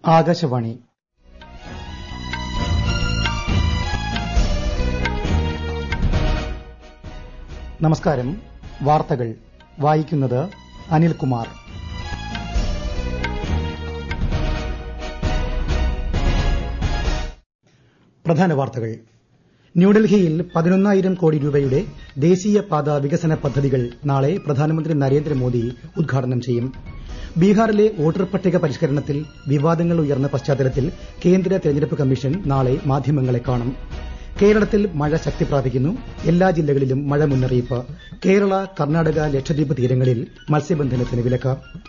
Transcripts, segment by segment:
ആകാശവാണി നമസ്കാരം വാർത്തകൾ വായിക്കുന്നത് അനിൽകുമാർ പ്രധാന വാർത്തകൾ ന്യൂഡൽഹിയിൽ പതിനൊന്നായിരം കോടി രൂപയുടെ ദേശീയപാത വികസന പദ്ധതികൾ നാളെ പ്രധാനമന്ത്രി നരേന്ദ്രമോദി ഉദ്ഘാടനം ചെയ്യും ബീഹാറിലെ വോട്ടർ പട്ടിക പരിഷ്കരണത്തിൽ വിവാദങ്ങൾ ഉയർന്ന പശ്ചാത്തലത്തിൽ കേന്ദ്ര തെരഞ്ഞെടുപ്പ് കമ്മീഷൻ നാളെ മാധ്യമങ്ങളെ കാണും കേരളത്തിൽ മഴ ശക്തി പ്രാപിക്കുന്നു എല്ലാ ജില്ലകളിലും മഴ മുന്നറിയിപ്പ് കേരള കർണാടക ലക്ഷദ്വീപ് തീരങ്ങളിൽ മത്സ്യബന്ധനത്തിന് വിലക്ക്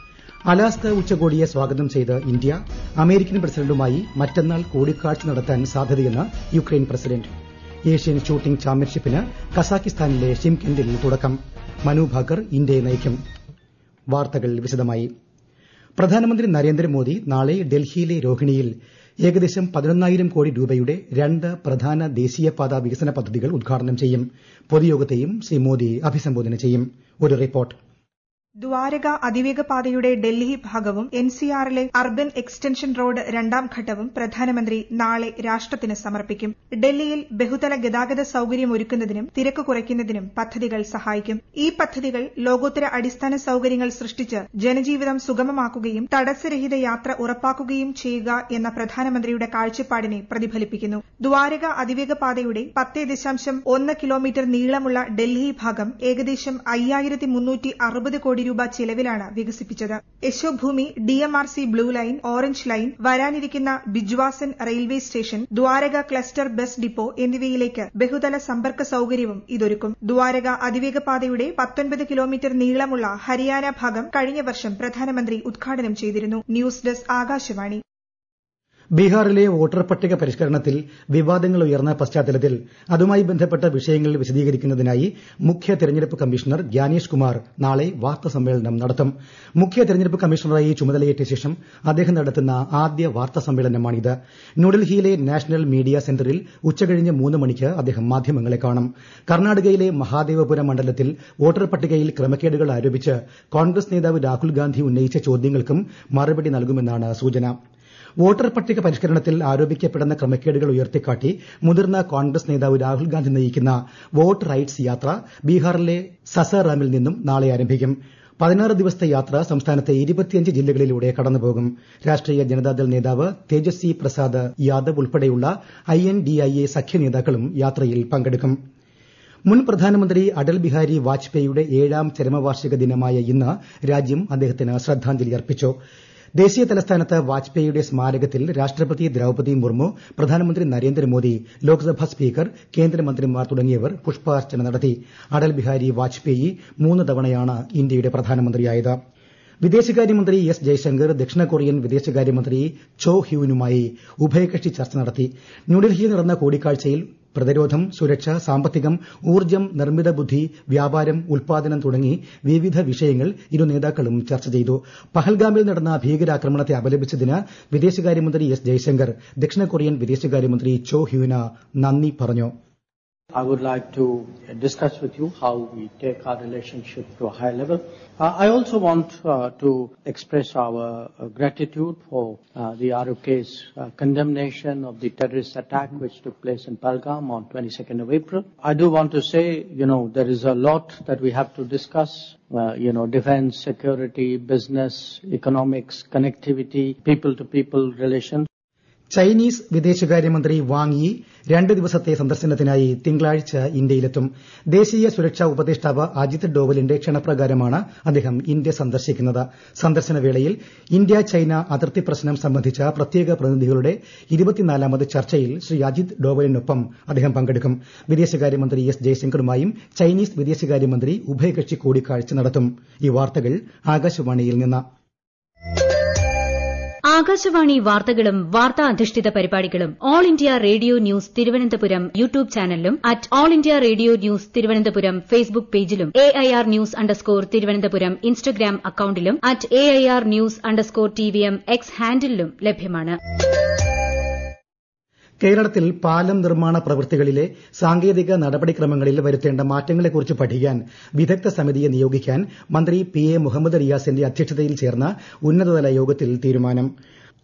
അലാസ്ക ഉച്ചകോടിയെ സ്വാഗതം ചെയ്ത് ഇന്ത്യ അമേരിക്കൻ പ്രസിഡന്റുമായി മറ്റന്നാൾ കൂടിക്കാഴ്ച നടത്താൻ സാധ്യതയെന്ന് യുക്രൈൻ പ്രസിഡന്റ് ഏഷ്യൻ ഷൂട്ടിംഗ് ചാമ്പ്യൻഷിപ്പിന് കസാക്കിസ്ഥാനിലെ ഷിംകെന്റിൽ തുടക്കം മനു ഭാക്കർ ഇന്ത്യയെ നയിക്കും വാർത്തകൾ വിശദമായി പ്രധാനമന്ത്രി നരേന്ദ്രമോദി നാളെ ഡൽഹിയിലെ രോഹിണിയിൽ ഏകദേശം പതിനൊന്നായിരം കോടി രൂപയുടെ രണ്ട് പ്രധാന ദേശീയപാത വികസന പദ്ധതികൾ ഉദ്ഘാടനം ചെയ്യും പൊതുയോഗത്തെയും ശ്രീ മോദി അഭിസംബോധന ചെയ്യും ഒരു റിപ്പോർട്ട് ദ്വാരക അതിവേഗ പാതയുടെ ഡൽഹി ഭാഗവും എൻസിആറിലെ അർബൻ എക്സ്റ്റൻഷൻ റോഡ് രണ്ടാം ഘട്ടവും പ്രധാനമന്ത്രി നാളെ രാഷ്ട്രത്തിന് സമർപ്പിക്കും ഡൽഹിയിൽ ബഹുതല ഗതാഗത സൌകര്യം ഒരുക്കുന്നതിനും തിരക്ക് കുറയ്ക്കുന്നതിനും പദ്ധതികൾ സഹായിക്കും ഈ പദ്ധതികൾ ലോകോത്തര അടിസ്ഥാന സൌകര്യങ്ങൾ സൃഷ്ടിച്ച് ജനജീവിതം സുഗമമാക്കുകയും തടസ്സരഹിത യാത്ര ഉറപ്പാക്കുകയും ചെയ്യുക എന്ന പ്രധാനമന്ത്രിയുടെ കാഴ്ചപ്പാടിനെ പ്രതിഫലിപ്പിക്കുന്നു ദ്വാരക അതിവേഗ പാതയുടെ പത്ത് ദശാംശം ഒന്ന് കിലോമീറ്റർ നീളമുള്ള ഡൽഹി ഭാഗം ഏകദേശം അയ്യായിരത്തി മുന്നൂറ്റി അറുപത് കോടി രൂപ ചെലവിലാണ് വികസിപ്പിച്ചത് Yashobhoomi DMRC blue line orange line വരാനിരിക്കുന്ന Bijwasan railway station Dwarka cluster bus depot എന്നിവയിലേക്ക് ബഹുതല സമ്പർക്ക സൌകര്യവും ഇതൊരുക്കും ദ്വാരക അതിവേഗ പാതയുടെ പത്തൊൻപത് കിലോമീറ്റർ നീളമുള്ള ഹരിയാന ഭാഗം കഴിഞ്ഞ വർഷം പ്രധാനമന്ത്രി ഉദ്ഘാടനം ചെയ്തിരുന്നു ന്യൂസ് ഡെസ്ക് ആകാശവാണി ബീഹാറിലെ വോട്ടർ പട്ടിക പരിഷ്കരണത്തിൽ വിവാദങ്ങൾ ഉയർന്ന പശ്ചാത്തലത്തിൽ അതുമായി ബന്ധപ്പെട്ട വിഷയങ്ങൾ വിശദീകരിക്കുന്നതിനായി മുഖ്യ തെരഞ്ഞെടുപ്പ് കമ്മീഷണർ ഗ്യാനേഷ് കുമാർ നാളെ വാർത്താസമ്മേളനം നടത്തും മുഖ്യ തെരഞ്ഞെടുപ്പ് കമ്മീഷണറായി ചുമതലയേറ്റ ശേഷം അദ്ദേഹം നടത്തുന്ന ആദ്യ വാർത്താ സമ്മേളനമാണിത് ന്യൂഡൽഹിയിലെ നാഷണൽ മീഡിയ സെന്ററിൽ ഉച്ചകഴിഞ്ഞ് മൂന്ന് മണിക്ക് അദ്ദേഹം മാധ്യമങ്ങളെ കാണും കർണാടകയിലെ മഹാദേവപുരം മണ്ഡലത്തിൽ വോട്ടർ പട്ടികയിൽ ക്രമക്കേടുകൾ ആരോപിച്ച് കോൺഗ്രസ് നേതാവ് രാഹുൽ ഗാന്ധി ഉന്നയിച്ച ചോദ്യങ്ങൾക്കും മറുപടി നൽകുമെന്നാണ് സൂചന വോട്ടർ പട്ടിക പരിഷ്കരണത്തിൽ ആരോപിക്കപ്പെടുന്ന ക്രമക്കേടുകൾ ഉയർത്തിക്കാട്ടി മുതിർന്ന കോൺഗ്രസ് നേതാവ് രാഹുൽ ഗാന്ധി നയിക്കുന്ന വോട്ട് റൈറ്റ്സ് യാത്ര ബീഹാറിലെ സസാറാമിൽ നിന്നും നാളെ ആരംഭിക്കും പതിനാറ് ദിവസത്തെ യാത്ര സംസ്ഥാനത്തെ ഇരുപത്തിയഞ്ച് ജില്ലകളിലൂടെ കടന്നുപോകും രാഷ്ട്രീയ ജനതാദൾ നേതാവ് തേജസ്വി പ്രസാദ് യാദവ് ഉൾപ്പെടെയുള്ള I N D I A സഖ്യ നേതാക്കളും യാത്രയിൽ പങ്കെടുക്കും മുൻ പ്രധാനമന്ത്രി അടൽ ബിഹാരി വാജ്പേയിയുടെ ഏഴാം ചരമവാർഷിക ദിനമായ ഇന്ന് രാജ്യം അദ്ദേഹത്തിന് ശ്രദ്ധാഞ്ജലി അർപ്പിച്ചു ദേശീയ തലസ്ഥാനത്ത് വാജ്പേയിയുടെ സ്മാരകത്തിൽ രാഷ്ട്രപതി ദ്രൌപതി മുർമു പ്രധാനമന്ത്രി നരേന്ദ്രമോദി ലോക്സഭാ സ്പീക്കർ കേന്ദ്രമന്ത്രിമാർ തുടങ്ങിയവർ പുഷ്പാർച്ചന നടത്തി അടൽ ബിഹാരി വാജ്പേയി മൂന്ന് തവണയാണ് ഇന്ത്യയുടെ പ്രധാനമന്ത്രിയായത് വിദേശകാര്യമന്ത്രി എസ് ജയശങ്കർ ദക്ഷിണ കൊറിയൻ വിദേശകാര്യമന്ത്രി ചോ ഹ്യൂനുമായി ഉഭയകക്ഷി ചർച്ച നടത്തി ന്യൂഡൽഹിയിൽ നടന്ന കൂടിക്കാഴ്ചയിൽ പ്രതിരോധം സുരക്ഷ സാമ്പത്തികം ഊർജ്ജം നിർമ്മിത ബുദ്ധി വ്യാപാരം ഉൽപാദനം തുടങ്ങി വിവിധ വിഷയങ്ങൾ ഇരു നേതാക്കളും ചർച്ച ചെയ്തു പഹൽഗാമിൽ നടന്ന ഭീകരാക്രമണത്തെ അപലപിച്ചതിന് വിദേശകാര്യമന്ത്രി എസ് ജയശങ്കർ ദക്ഷിണ കൊറിയൻ വിദേശകാര്യമന്ത്രി ചോ ഹ്യൂന നന്ദി പറഞ്ഞു I would like to discuss with you how we take our relationship to a high level. Uh, I also want uh, to express our uh, gratitude for the ROK's condemnation of the terrorist attack which took place in Palgam on 22nd of April. I do want to say, you know, there is a lot that we have to discuss. you know, defense, security, business, economics, connectivity, people-to-people relations. Chinese വിദേശകാര്യമന്ത്രി Wang Yi രണ്ട് ദിവസത്തെ സന്ദർശനത്തിനായി തിങ്കളാഴ്ച ഇന്ത്യയിലെത്തും ദേശീയ സുരക്ഷാ ഉപദേഷ്ടാവ് അജിത് ഡോവലിന്റെ ക്ഷണപ്രകാരമാണ് അദ്ദേഹം India സന്ദർശിക്കുന്നത് സന്ദർശന വേളയിൽ ഇന്ത്യ ചൈന അതിർത്തി പ്രശ്നം സംബന്ധിച്ച പ്രത്യേക പ്രതിനിധികളുടെ ഇരുപത്തിനാലാമത് ചർച്ചയിൽ ശ്രീ അജിത് ഡോവലിനൊപ്പം അദ്ദേഹം പങ്കെടുക്കും വിദേശകാര്യമന്ത്രി എസ് ജയശങ്കറുമായും ചൈനീസ് വിദേശകാര്യമന്ത്രി ഉഭയകക്ഷി കൂടിക്കാഴ്ച നടത്തും ഈ വാർത്തകൾ ആകാശവാണിയിൽ നിന്ന് ആകാശവാണി വാർത്തകളും വാർത്താ അധിഷ്ഠിത പരിപാടികളും All India Radio News Thiruvananthapuram YouTube ചാനലിലും at All India Radio News Thiruvananthapuram Facebook പേജിലും A I R news underscore Thiruvananthapuram Instagram അക്കൌണ്ടിലും at A I R news underscore T V M X ഹാൻഡിലും ലഭ്യമാണ് കേരളത്തിൽ പാലം നിർമ്മാണ പ്രവൃത്തികളിലെ സാങ്കേതിക നടപടിക്രമങ്ങളിൽ വരുത്തേണ്ട മാറ്റങ്ങളെക്കുറിച്ച് പഠിക്കാൻ വിദഗ്ധ സമിതിയെ നിയോഗിക്കാൻ മന്ത്രി പി എ മുഹമ്മദ് റിയാസിന്റെ അധ്യക്ഷതയിൽ ചേർന്ന ഉന്നതതല യോഗത്തിൽ തീരുമാനം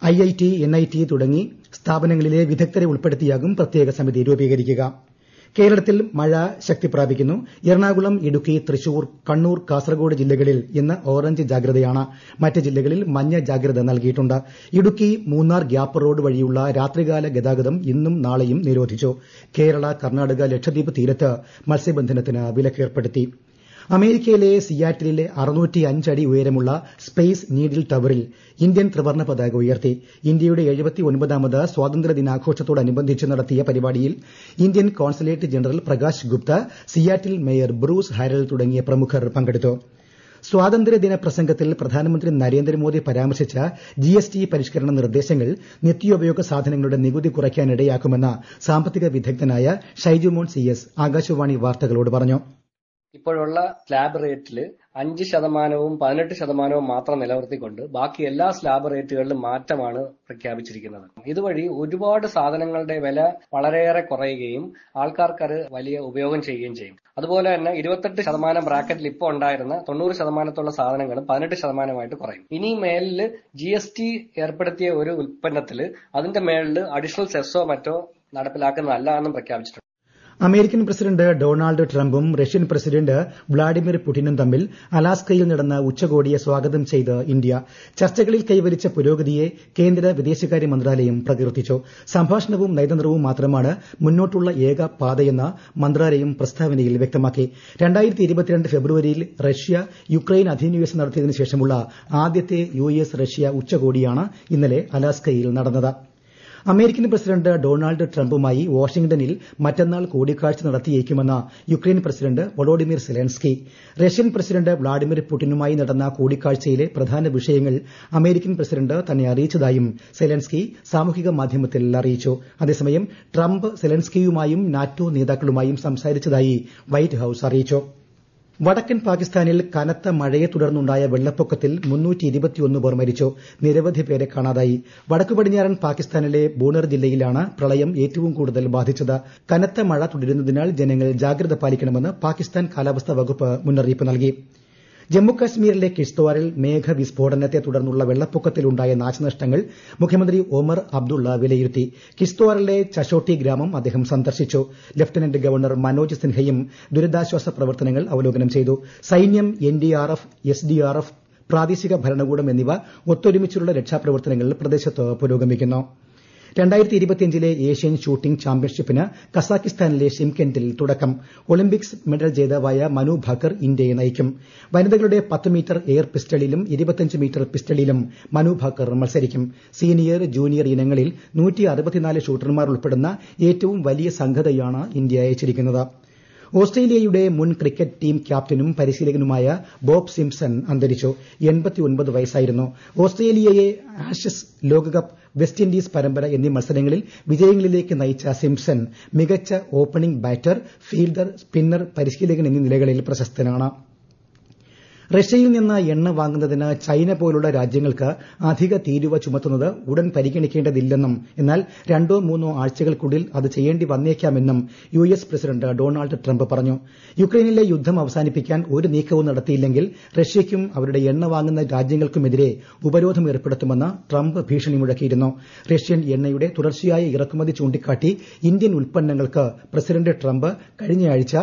I I T N I T തുടങ്ങി സ്ഥാപനങ്ങളിലെ വിദഗ്ധരെ ഉൾപ്പെടുത്തിയാകും പ്രത്യേക സമിതി രൂപീകരിക്കുക കേരളത്തിൽ മഴ ശക്തി പ്രാപിക്കുന്നു എറണാകുളം ഇടുക്കി തൃശൂർ കണ്ണൂർ കാസർഗോഡ് ജില്ലകളിൽ ഇന്ന് ഓറഞ്ച് ജാഗ്രതയാണ് മറ്റ് ജില്ലകളിൽ മഞ്ഞ ജാഗ്രത നൽകിയിട്ടുണ്ട് ഇടുക്കി മൂന്നാർ ഗ്യാപ്പ് റോഡ് വഴിയുള്ള രാത്രികാല ഗതാഗതം ഇന്നും നാളെയും നിരോധിച്ചു കേരള കർണാടക ലക്ഷദ്വീപ് തീരത്ത് മത്സ്യബന്ധനത്തിന് വിലക്കേർപ്പെടുത്തി അമേരിക്കയിലെ സിയാറ്റിലെ അടി ഉയരമുള്ള സ്പേസ് നീഡിൽ ടവറിൽ ഇന്ത്യൻ ത്രിവർണ്ണ പതാക ഉയർത്തി ഇന്ത്യയുടെ എഴുപത്തിയൊൻപതാമത് സ്വാതന്ത്ര്യ ദിനാഘോഷത്തോടനുബന്ധിച്ച് നടത്തിയ പരിപാടിയിൽ Indian consulate general Prakash Gupta Seattle mayor Bruce Harrell തുടങ്ങിയ പ്രമുഖർ പങ്കെടുത്തു സ്വാതന്ത്ര്യദിന പ്രസംഗത്തിൽ പ്രധാനമന്ത്രി നരേന്ദ്രമോദി പരാമർശിച്ച ജിഎസ്ടി പരിഷ്കരണ നിർദ്ദേശങ്ങൾ നിത്യോപയോഗ സാധനങ്ങളുടെ നികുതി കുറയ്ക്കാനിടയാക്കുമെന്ന് സാമ്പത്തിക വിദഗ്ധനായ ഷൈജുമോൻ സി എസ് ആകാശവാണി വാർത്തകളോട് പറഞ്ഞു ഇപ്പോഴുള്ള സ്ലാബ് റേറ്റിൽ അഞ്ച് ശതമാനവും പതിനെട്ട് ശതമാനവും മാത്രം നിലനിർത്തിക്കൊണ്ട് ബാക്കി എല്ലാ സ്ലാബ് റേറ്റുകളിലും മാറ്റമാണ് പ്രഖ്യാപിച്ചിരിക്കുന്നത് ഇതുവഴി ഒരുപാട് സാധനങ്ങളുടെ വില വളരെയേറെ കുറയുകയും ആൾക്കാർക്ക് അത് വലിയ ഉപയോഗം ചെയ്യുകയും ചെയ്യും അതുപോലെ തന്നെ ഇരുപത്തെട്ട് ശതമാനം ബ്രാക്കറ്റിൽ ഇപ്പോൾ ഉണ്ടായിരുന്ന തൊണ്ണൂറ് ശതമാനത്തുള്ള സാധനങ്ങളും പതിനെട്ട് ശതമാനമായിട്ട് കുറയും ഇനി മേലിൽ ജി എസ് ടി ഏർപ്പെടുത്തിയ ഒരു ഉൽപ്പന്നത്തിൽ അതിന്റെ മേളിൽ അഡീഷണൽ സെസ്സോ മറ്റോ നടപ്പിലാക്കുന്നതല്ല എന്നും പ്രഖ്യാപിച്ചിട്ടുണ്ട് അമേരിക്കൻ പ്രസിഡന്റ് ഡൊണാൾഡ് ട്രംപും റഷ്യൻ പ്രസിഡന്റ് വ്ളാഡിമിർ പുടിനും തമ്മിൽ അലാസ്കയിൽ നടന്ന ഉച്ചകോടിയെ സ്വാഗതം ചെയ്ത് ഇന്ത്യ ചർച്ചകളിൽ കൈവരിച്ച പുരോഗതിയെ കേന്ദ്ര വിദേശകാര്യ മന്ത്രാലയം പ്രകീർത്തിച്ചു സംഭാഷണവും നയതന്ത്രവും മാത്രമാണ് മുന്നോട്ടുള്ള ഏക പാതയെന്ന് മന്ത്രാലയം പ്രസ്താവനയിൽ വ്യക്തമാക്കി ഫെബ്രുവരിയിൽ റഷ്യ യുക്രൈൻ അധിനിവേശം നടത്തിയതിനു ശേഷമുള്ള ആദ്യത്തെ യു എസ് റഷ്യ ഉച്ചകോടിയാണ് ഇന്നലെ അലാസ്കയിൽ നടന്നത് അമേരിക്കൻ പ്രസിഡന്റ് ഡൊണാൾഡ് ട്രംപുമായി വാഷിംഗ്ടണിൽ മറ്റന്നാൾ കൂടിക്കാഴ്ച നടത്തിയേക്കുമെന്ന് Ukraine president Volodymyr Zelensky Russian president Vladimir പുടിനുമായി നടന്ന കൂടിക്കാഴ്ചയിലെ പ്രധാന വിഷയങ്ങൾ അമേരിക്കൻ പ്രസിഡന്റ് തന്നെ അറിയിച്ചതായും സെലൻസ്കി സാമൂഹിക മാധ്യമത്തിൽ അറിയിച്ചു അതേസമയം ട്രംപ് സെലൻസ്കിയുമായും നാറ്റോ നേതാക്കളുമായും സംസാരിച്ചതായി വൈറ്റ് ഹൌസ് അറിയിച്ചു വടക്കൻ പാകിസ്ഥാനിൽ കനത്ത മഴയെ തുടർന്നുണ്ടായ വെള്ളപ്പൊക്കത്തിൽ പേർ മരിച്ചു നിരവധി പേരെ കാണാതായി വടക്കു പടിഞ്ഞാറൻ പാകിസ്ഥാനിലെ ബൂണർ ജില്ലയിലാണ് പ്രളയം ഏറ്റവും കൂടുതൽ ബാധിച്ചത് കനത്ത മഴ തുടരുന്നതിനാൽ ജനങ്ങൾ ജാഗ്രത പാലിക്കണമെന്ന് പാകിസ്ഥാൻ കാലാവസ്ഥാ വകുപ്പ് മുന്നറിയിപ്പ് നൽകി ജമ്മുകാശ്മീരിലെ കിഷ്ത്വാറിൽ മേഘവിസ്ഫോടനത്തെ തുടർന്നുള്ള വെള്ളപ്പൊക്കത്തിലുണ്ടായ നാശനഷ്ടങ്ങൾ മുഖ്യമന്ത്രി ഒമർ അബ്ദുള്ള വിലയിരുത്തി കിഷ്ത്വാറിലെ ചഷോട്ടി ഗ്രാമം അദ്ദേഹം സന്ദർശിച്ചു ലഫ്റ്റനന്റ് ഗവർണർ മനോജ് സിൻഹയും ദുരിതാശ്വാസ പ്രവർത്തനങ്ങൾ അവലോകനം ചെയ്തു സൈന്യം എൻഡിആർഎഫ് എസ്ഡിആർഎഫ് പ്രാദേശിക ഭരണകൂടം എന്നിവ ഒത്തൊരുമിച്ചുള്ള രക്ഷാപ്രവർത്തനങ്ങൾ പ്രദേശത്ത് പുരോഗമിക്കുന്നു ലെ ഏഷ്യൻ ഷൂട്ടിംഗ് ചാമ്പ്യൻഷിപ്പിന് കസാക്കിസ്ഥാനിലെ ഷിംകെന്റിൽ തുടക്കം ഒളിമ്പിക്സ് മെഡൽ ജേതാവായ മനു ഭാക്കർ ഇന്ത്യയെ നയിക്കും വനിതകളുടെ പത്ത് മീറ്റർ എയർ പിസ്റ്റളിലും ഇരുപത്തിയഞ്ച് മീറ്റർ പിസ്റ്റളിലും മനു ഭാക്കർ മത്സരിക്കും സീനിയർ ജൂനിയർ ഇനങ്ങളിൽ ഷൂട്ടർമാർ ഉൾപ്പെടുന്ന ഏറ്റവും വലിയ സംഘത്തെയാണ് ഇന്ത്യ അയച്ചിരിക്കുന്നത് ഓസ്ട്രേലിയയുടെ മുൻ ക്രിക്കറ്റ് ടീം ക്യാപ്റ്റനും പരിശീലകനുമായ ബോബ് സിംപ്സൺ അന്തരിച്ചു വയസ്സായിരുന്നു ഓസ്ട്രേലിയയെ ആഷസ് ലോകകപ്പ് വെസ്റ്റ് ഇൻഡീസ് പരമ്പര എന്നീ മത്സരങ്ങളിൽ വിജയങ്ങളിലേക്ക് നയിച്ച സിംപ്സൺ മികച്ച ഓപ്പണിംഗ് ബാറ്റർ ഫീൽഡർ സ്പിന്നർ പരിശീലകൻ എന്നീ നിലകളിൽ പ്രശസ്തനാണ് റഷ്യയിൽ നിന്ന് എണ്ണ വാങ്ങുന്നതിന് ചൈന പോലുള്ള രാജ്യങ്ങൾക്ക് അധിക തീരുവ ചുമത്തുന്നത് ഉടൻ പരിഗണിക്കേണ്ടതില്ലെന്നും എന്നാൽ രണ്ടോ മൂന്നോ ആഴ്ചകൾക്കുള്ളിൽ അത് ചെയ്യേണ്ടി വന്നേക്കാമെന്നും U S president Donald Trump പറഞ്ഞു യുക്രൈനിലെ യുദ്ധം അവസാനിപ്പിക്കാൻ ഒരു നീക്കവും നടത്തിയില്ലെങ്കിൽ റഷ്യയ്ക്കും അവരുടെ എണ്ണ വാങ്ങുന്ന രാജ്യങ്ങൾക്കുമെതിരെ ഉപരോധം ഏർപ്പെടുത്തുമെന്ന് ട്രംപ് ഭീഷണി മുഴക്കിയിരുന്നു റഷ്യൻ എണ്ണയുടെ തുടർച്ചയായ ഇറക്കുമതി ചൂണ്ടിക്കാട്ടി ഇന്ത്യൻ ഉൽപ്പന്നങ്ങൾക്ക് പ്രസിഡന്റ് ട്രംപ് കഴിഞ്ഞയാഴ്ച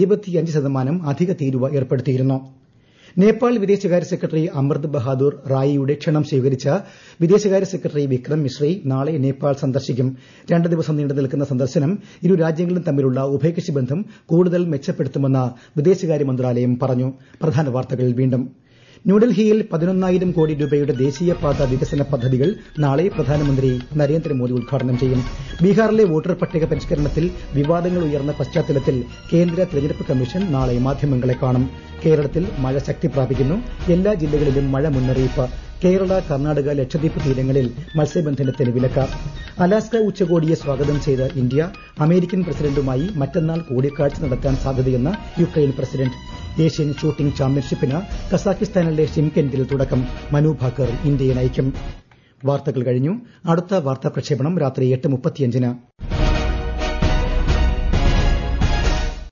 ശതമാനം അധിക തീരുവ ഏർപ്പെടുത്തിയിരുന്നു നേപ്പാൾ വിദേശകാര്യ സെക്രട്ടറി അമൃത് ബഹാദൂർ റായിയുടെ ക്ഷണം സ്വീകരിച്ച വിദേശകാര്യ സെക്രട്ടറി വിക്രം മിശ്രി നാളെ നേപ്പാൾ സന്ദർശിക്കും രണ്ട് ദിവസം നീണ്ടു നിൽക്കുന്ന സന്ദർശനം ഇരു രാജ്യങ്ങളും തമ്മിലുള്ള ഉഭയകക്ഷി ബന്ധം കൂടുതൽ മെച്ചപ്പെടുത്തുമെന്ന് വിദേശകാര്യ മന്ത്രാലയം പറഞ്ഞു പ്രധാന വാർത്തകൾ വീണ്ടും ന്യൂഡൽഹിയിൽ പതിനൊന്നായിരം കോടി രൂപയുടെ ദേശീയപാത വികസന പദ്ധതികൾ നാളെ പ്രധാനമന്ത്രി നരേന്ദ്രമോദി ഉദ്ഘാടനം ചെയ്യും ബീഹാറിലെ വോട്ടർ പട്ടിക പരിഷ്കരണത്തിൽ വിവാദങ്ങൾ ഉയർന്ന പശ്ചാത്തലത്തിൽ കേന്ദ്ര തെരഞ്ഞെടുപ്പ് കമ്മീഷൻ നാളെ മാധ്യമങ്ങളെ കാണും കേരളത്തിൽ മഴ ശക്തി പ്രാപിക്കുന്നു എല്ലാ ജില്ലകളിലും മഴ മുന്നറിയിപ്പ് കേരള കർണാടക ലക്ഷദ്വീപ് തീരങ്ങളിൽ മത്സ്യബന്ധനത്തിന് വിലക്ക് അലാസ്ക ഉച്ചകോടിയെ സ്വാഗതം ചെയ്ത ഇന്ത്യ അമേരിക്കൻ പ്രസിഡന്റുമായി മറ്റന്നാൾ കൂടിക്കാഴ്ച നടത്താൻ സാധ്യതയെന്ന് യുക്രൈൻ പ്രസിഡന്റ് ഏഷ്യൻ ഷൂട്ടിംഗ് ചാമ്പ്യൻഷിപ്പിന് കസാക്കിസ്ഥാനിലെ ഷിംകെന്റിൽ തുടക്കം മനു ഭാക്കർ ഇന്ത്യയെ നയിക്കും വാർത്തകൾ കഴിഞ്ഞു അടുത്ത വാർത്താ പ്രക്ഷേപണം രാത്രി എട്ട് മുപ്പത്തിയഞ്ചിന്